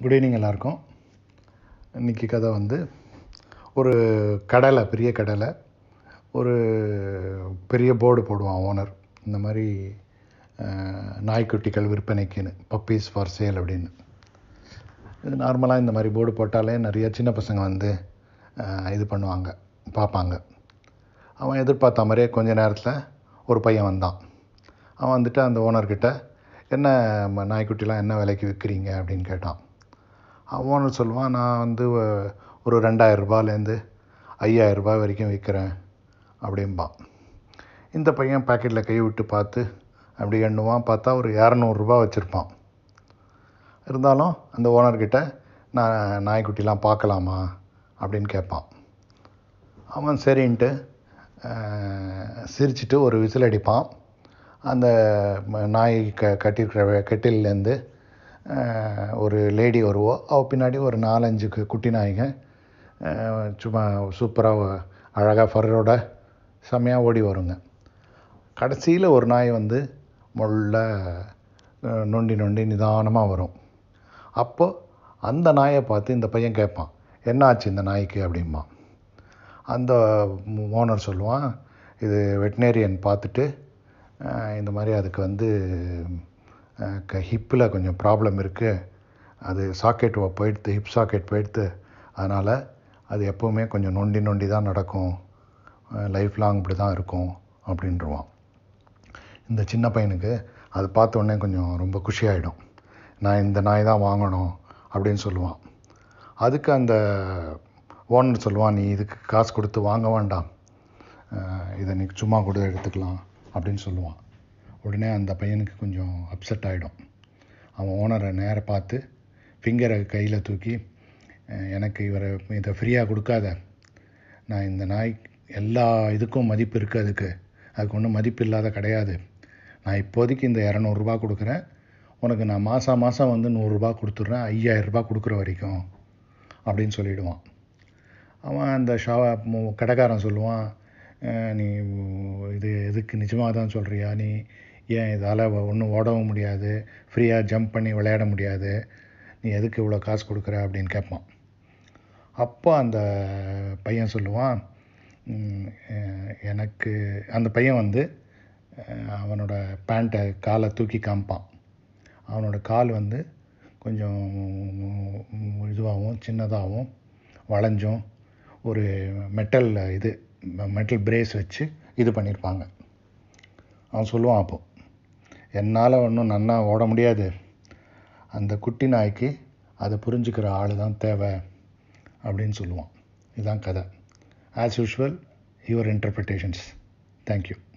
good evening எல்லாருக்கும் இன்றைக்கி கதை வந்து ஒரு கடலை பெரிய கடலை ஒரு பெரிய போர்டு போடுவான் ஓனர் இந்த மாதிரி அஹ், நாய்க்குட்டிகள் விற்பனைக்குன்னு பப்பீஸ் ஃபார் சேல் அப்படின்னு இது நார்மலாக இந்த மாதிரி போர்டு போட்டாலே நிறைய சின்ன பசங்க வந்து அஹ், இது பண்ணுவாங்க பார்ப்பாங்க அவன் எதிர்பார்த்த மாதிரியே கொஞ்ச நேரத்தில் ஒரு பையன் வந்தான் அவன் வந்துட்டு அந்த ஓனர்கிட்ட என்ன ம- நாய்க்குட்டிலாம் என்ன விலைக்கு விற்கிறீங்க அப்படின்னு கேட்டான் அவன் ஓனர் சொல்லுவான் நான் வந்து ஒ- ஒரு ரெண்டாயிரம் ரூபாயிலேருந்து ஐயாயிரம் ரூபாய் வரைக்கும் விற்கிறேன் அப்படிம்பான் இந்த பையன் பாக்கெட்டில் கை விட்டு பார்த்து அப்படி எண்ணுவான் பார்த்தா ஒரு இரநூறுபா வச்சுருப்பான் இருந்தாலும் அந்த ஓனர்கிட்ட நான் நாய்க்குட்டிலாம் பார்க்கலாமா அப்படின்னு கேட்பான் அவன் சரின்ட்டு அஹ், சிரிச்சிட்டு ஒரு விசில் அடிப்பான் அந்த ம- நாய் க கட்டியிருக்கிற வெ- கட்டில்லேருந்து அஹ், ஒரு லேடி வருவோ அவ பின்னாடி ஒரு நாலஞ்சு கு- குட்டி நாய்ங்க அஹ், சும்மா சூப்பராக அழகாக ஃபரோட செம்மையாக ஓடி வருங்க கடைசியில் ஒரு நாய் வந்து முள்ள அஹ், நொண்டி நொண்டி நிதானமாக வரும் அப்போ அந்த நாயை பார்த்து இந்த பையன் கேட்பான் என்ன ஆச்சு இந்த நாய்க்கு அப்படிம்பான் அந்த ஓனர் சொல்லுவான் இது வெட்டினேரியன் பார்த்துட்டு அஹ், இந்த மாதிரி அதுக்கு வந்து ஹிப்பில் கொஞ்சம் ப்ராப்ளம் இருக்குது அது சாக்கெட் போயிடுத்து ஹிப் சாக்கெட் போயிடுத்து அதனால் அது எப்போவுமே கொஞ்சம் நொண்டி நொண்டி தான் நடக்கும் லைஃப் லாங் இப்படி தான் இருக்கும் அப்படின்றவான் இந்த சின்ன பையனுக்கு அது பார்த்த உடனே கொஞ்சம் ரொம்ப குஷியாயிடும் நான் இந்த நாய் தான் வாங்கணும் அப்படின்னு சொல்லுவான் அதுக்கு அந்த ஓனர் சொல்லுவான் நீ இதுக்கு காசு கொடுத்து வாங்க வேண்டாம் அஹ் இதை நீ சும்மா கூட எடுத்துக்கலாம் அப்படின்னு சொல்லுவான் உடனே அந்த பையனுக்கு கொஞ்சம் அப்செட் ஆகிடும் அவன் ஓனரை நேரா பார்த்து ஃபிங்கரை கையில் தூக்கி அஹ் எனக்கு இவரை இதை ஃப்ரீயாக கொடுக்காத நான் இந்த நாய் எல்லா இதுக்கும் மதிப்பு இருக்குது அதுக்கு அதுக்கு ஒன்றும் மதிப்பு இல்லாத கிடையாது நான் இப்போதைக்கு இந்த இரநூறுபா கொடுக்குறேன் உனக்கு நான் மாதம் மாதம் வந்து நூறுரூபா கொடுத்துட்றேன் ஐயாயிரரூபா கொடுக்குற வரைக்கும் அப்படின்னு சொல்லிடுவான் அவன் அந்த ஷா மு- கடைக்காரன் சொல்லுவான் "அஹ், நீ இது எதுக்கு நிஜமாக தான் சொல்கிறியா நீ ஏன் இதால் ஒன்றும் ஓடவும் முடியாது ஃப்ரீயாக ஜம்ப் பண்ணி விளையாட முடியாது நீ எதுக்கு இவ்வளோ காசு கொடுக்குற அப்படின்னு கேட்பான் அப்போ அந்த பையன் சொல்லுவான் "ம், அஹ், எனக்கு அந்த பையன் வந்து அஹ், அவனோட பேண்ட்டை காலை தூக்கி காமிப்பான் அவனோட கால் வந்து கொஞ்சம் இதுவாகவும் சின்னதாகவும் வளைஞ்சும் ஒரு மெட்டல் இது மெட்டல் பிரேஸ் வச்சு இது பண்ணியிருப்பாங்க அவன் சொல்லுவான் அப்போ என்னால் ஒன்றும் நன்னா ஓட முடியாது அந்த குட்டி நாய்க்கு அதை புரிஞ்சுக்கிற ஆள் தான் தேவை அப்படின்னு சொல்லுவான் இதுதான் கதை as usual your interpretations thank you